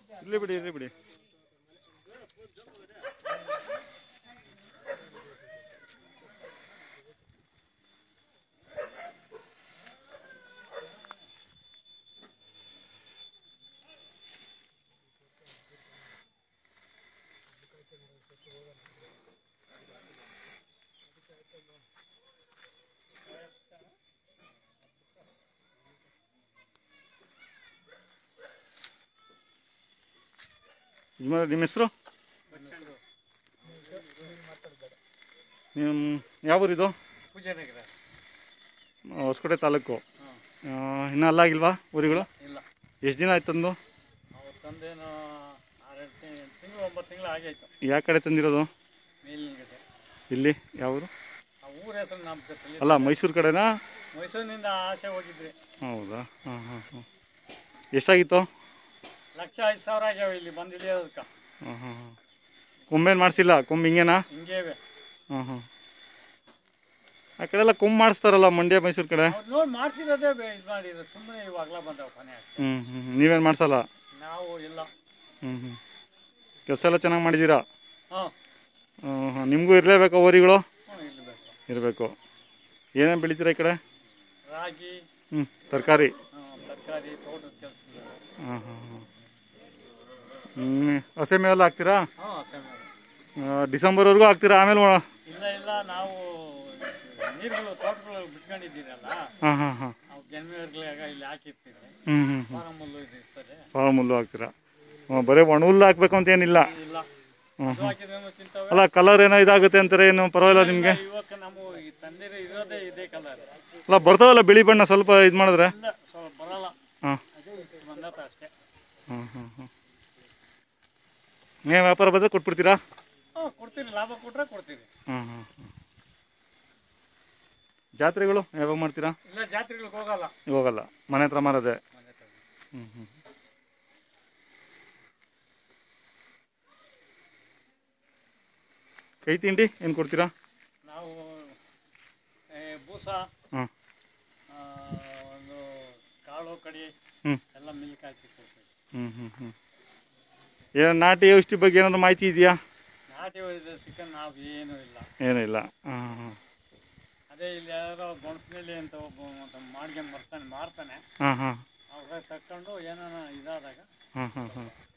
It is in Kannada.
ಇರ್ಲಿ ಬಿಡಿ ಇರ್ಲಿ ಬಿಡಿ ಯಜಮಾನ ನಿಮ್ಮ ಹೆಸರು ನಿಮ್ಮ ಯಾವ ಊರಿದು ಪೂಜಾನಗರ ಆ, ಹೊಸಕೋಟೆ ತಾಲೂಕು ಆ, ಇನ್ನೂ ಅಲ್ಲಾಗಿಲ್ವಾ ಊರುಗಳು ಇಲ್ಲ ಎಷ್ಟು ದಿನ ಆಯ್ತು ತಂದು ಅವ್ರ ತಂದೇನು ಆರೆಂಟು ತಿಂಗಳು ಒಂಬತ್ತು ತಿಂಗಳು ಆಗೈತು ಯಾವ ಕಡೆ ತಂದಿರೋದು ಮೇಲಿನ ಗದೆ ಇಲ್ಲಿ ಯಾವ ಊರು ಆ ಊರ ಹೆಸರು ನಮ್ಮ ಗೊತ್ತಿಲ್ಲ ಅಲ್ಲ ಮೈಸೂರು ಕಡೆನಾ ಮೈಸೂರಿನಿಂದ ಆಸೆ ಹೋಗಿದ್ವಿ ಹೌದಾ ಹಾಂ ಹಾಂ ಹಾಂ ಎಷ್ಟಾಗಿತ್ತು ಲಕ್ಷ ಐದು ಸಾವಿರ ಆಗ್ಯಾವ ಇಲ್ಲಿ ಬಂದು ಇಳಿಯೋದಕ್ಕೆ ಹಾಂ ಹಾಂ ಹಾಂ ಕೊಂಬೇನು ಮಾಡಿಸಿಲ್ಲ ಕೊಂಬ್ ಹಿಂಗೇನಾ ಹಿಂಗೇವೆ ಹಾಂ ಹಾಂ ಆ ಕಡೆ ಎಲ್ಲ ಕೊಂಬ್ ಮಾಡಿಸ್ತಾರಲ್ಲ ಮಂಡ್ಯ ಮೈಸೂರು ಕಡೆ ಅವ್ರು ನೋಡಿ ಮಾಡ್ಸಿರೋದೇ ಇದು ಮಾಡಿದ್ರು ಸುಮ್ಮನೆ ಇವಾಗಲ ಬಂದವು ಕೊನೆ ಅಷ್ಟೇ ಹ್ಞೂ ಹ್ಞೂ ನೀವೇನು ಮಾಡಿಸಲ್ಲ ನಾವು ಇಲ್ಲ ಹ್ಞೂ ಹ್ಞೂ ಕೆಲಸ ಎಲ್ಲ ಚೆನ್ನಾಗಿ ಮಾಡಿದ್ದೀರಾ ಹಾಂ ಹಾಂ ಹಾಂ ನಿಮಗೂ ಇರಲೇಬೇಕಾ ಓರಿಗಳು ಹ್ಞೂ ಇರಬೇಕು ಇರಬೇಕು ಏನೇನು ಬೆಳಿತೀರಾ ಈ ಕಡೆ ರಾಗಿ ಹ್ಞೂ ತರಕಾರಿ ಆ, ತರಕಾರಿ ತೋಟದ ಕೆಲಸ ಹಾಂ ಹಾಂ ಹಾಂ ಹ್ಞೂ ಹಸೆ ಮೇವೆಲ್ಲ ಹಾಕ್ತೀರಾ ಹಾಂ ಸಮಯ ಆ, ಡಿಸೆಂಬರ್ವರೆಗೂ ಹಾಕ್ತೀರಾ ಆಮೇಲೆ ಒಣ- ಇಲ್ಲ ಇಲ್ಲ ನಾವು ನೀರುಗಳು ತೋಟಗಳು ಬಿಟ್ಕೊಂಡಿದ್ದೀರಲ್ಲ ಹಾಂ ಹಾಂ ಹಾಂ ನಾವು ಜನವರಿಗಳಾಗ ಇಲ್ಲಿ ಹಾಕಿರ್ತೀವಿ ಹ್ಞೂ ಹ್ಞೂ ಹ್ಞೂ ಫಾರಂ ಹುಲ್ಲು ಇದು ಇರ್ತದೆ ಫಾರ್ಮ್ ಹುಲ್ಲು ಹಾಕ್ತೀರಾ ಹಾಂ ಬರೀ ಒಣ ಹುಲ್ಲು ಹಾಕ್ಬೇಕು ಅಂತ ಏನಿಲ್ಲ ಇಲ್ಲ ಹ್ಞೂ ಅದು ಹಾಕಿದ್ರೇನು ತಿಂತವೆ ಅಲ್ಲ ಕಲರ್ ಏನೋ ಇದಾಗುತ್ತೆ ಅಂತಾರೆ ಏನು ಪರವಾಗಿಲ್ಲ ನಿಮಗೆ ಇವಾಗ ನಾವು ಈ ತಂದಿರೋ ಇರೋದೇ ಇದೇ ಕಲರ್ ಅಲ್ಲ ಬರ್ತಾವಲ್ಲ ಬಿಳಿ ಬಣ್ಣ ಸ್ವಲ್ಪ ಇದು ಮಾಡಿದ್ರೆ ಇಲ್ಲ ಸ್ವಲ್ಪ ಬರಲ್ಲ ಹಾಂ ಅದೇ ಇಷ್ಟು ಬಂದತ್ತ ಅಷ್ಟೇ ಹಾಂ ಹಾಂ ಹಾಂ ನೀವು ವ್ಯಾಪಾರ ಬಂದರೆ ಕೊಟ್ಬಿಡ್ತೀರಾ ಹಾಂ ಕೊಡ್ತೀರಿ ಲಾಭ ಕೊಟ್ರೆ ಕೊಡ್ತೀವಿ ಹಾಂ ಹಾಂ ಹಾಂ ಜಾತ್ರೆಗಳು ಯಾವಾಗ ಮಾಡ್ತೀರಾ ಇಲ್ಲ ಜಾತ್ರೆಗಳಿಗೆ ಹೋಗಲ್ಲ ಹೋಗಲ್ಲ ಮನೆ ಹತ್ರ ಮಾರೋದೆ ಮನೆ ಹತ್ರ. ಹ್ಞೂ ಹ್ಞೂ ಕೈ ತಿಂಡಿ ಏನು ಕೊಡ್ತೀರಾ ನಾವು ಏ, ಬೂಸ ಹಾಂ ಆ, ಒಂದು ಕಾಳು ಕಡಿ ಹ್ಞೂ ಎಲ್ಲ ಮಿಲ್ಕ್ ಹಾಕಿ ಕೊಡ್ತೀವಿ ಹ್ಞೂ ಹ್ಞೂ ಹ್ಞೂ ಏನು ನಾಟಿ ಔಷಧಿ ಬಗ್ಗೆ ಏನಾದ್ರು ಮಾಹಿತಿ ಇದೆಯಾ ನಾಟಿ ಒಯ್ದ ಚಿಕನ್ ನಾವು ಏನೂ ಇಲ್ಲ ಏನೂ ಇಲ್ಲ ಹಾಂ ಹಾಂ ಅದೇ ಇಲ್ಲಿ ಯಾರೋ ಗೊಣಸಿನಲ್ಲಿ ಅಂತ ಒಬ್ಬ ಮಾಡ್ಕೊಂಡು ಬರ್ತಾನೆ ಮಾರ್ತಾನೆ ಹಾಂ ಹಾಂ ಅವ್ರ ತಕೊಂಡು ಏನಾನ ಇದಾದಾಗ ಹಾಂ ಹಾಂ ಹಾಂ